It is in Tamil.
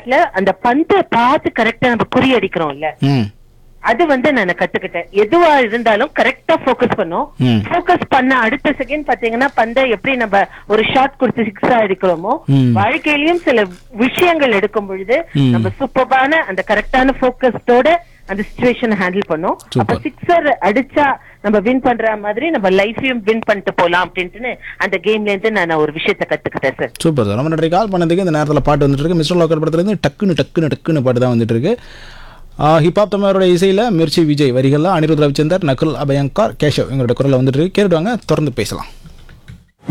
பேட்ல அந்த பந்தை பார்த்து கரெக்டா நம்ம குறி அடிக்கிறோம்ல ம் அது வந்து நான் கத்துக்கிட்டேன் எதுவா இருந்தாலும் கரெக்டா ஃபோக்கஸ் பண்ணும் ம். ஃபோக்கஸ் பண்ண அடுத்த செகண்ட் பாத்தீங்கன்னா பந்தை எப்படி நம்ம ஒரு ஷாட் கொடுத்து சிக்ஸா அடிக்கிறோமோ ம். வாழ்க்கையிலயும் சில விஷயங்கள் எடுக்கும் பொழுது ம். நம்ம சூப்பரான அந்த கரெக்டான ஃபோக்கஸ்டோட அந்த சுச்சுவேஷன் ஹேண்டில் பண்ணும் அப்ப Super. சிக்ஸர் அடிச்சா நம்ம வின் பண்ற மாதிரி நம்ம லைஃபையும் வின் பண்ணிட்டு போலாம் அப்படின்ட்டு அந்த கேம்ல இருந்து நான் ஒரு விஷயத்த கத்துக்கிட்டேன் சார் சூப்பர் சார் ரொம்ப நன்றி கால் பண்ணதுக்கு இந்த நேரத்தில் பாட்டு வந்துட்டு இருக்கு மிஸ்டர் லோக்கல் படத்துலேருந்து டக்குன்னு டக்குன்னு டக்குன்னு பாட்டு தான் வந்துட்டு இருக்கு ஹிப்ஹாப் தமிழரோட இசையில் மிர்ச்சி விஜய் வரிகளில் அனிருத் ரவிச்சந்தர் நகுல் அபயங்கர் கேஷவ் எங்களோட குரலில் வந்துட்டு இருக்கு கேட்டுவாங்க தொடர்ந்து பேசலாம்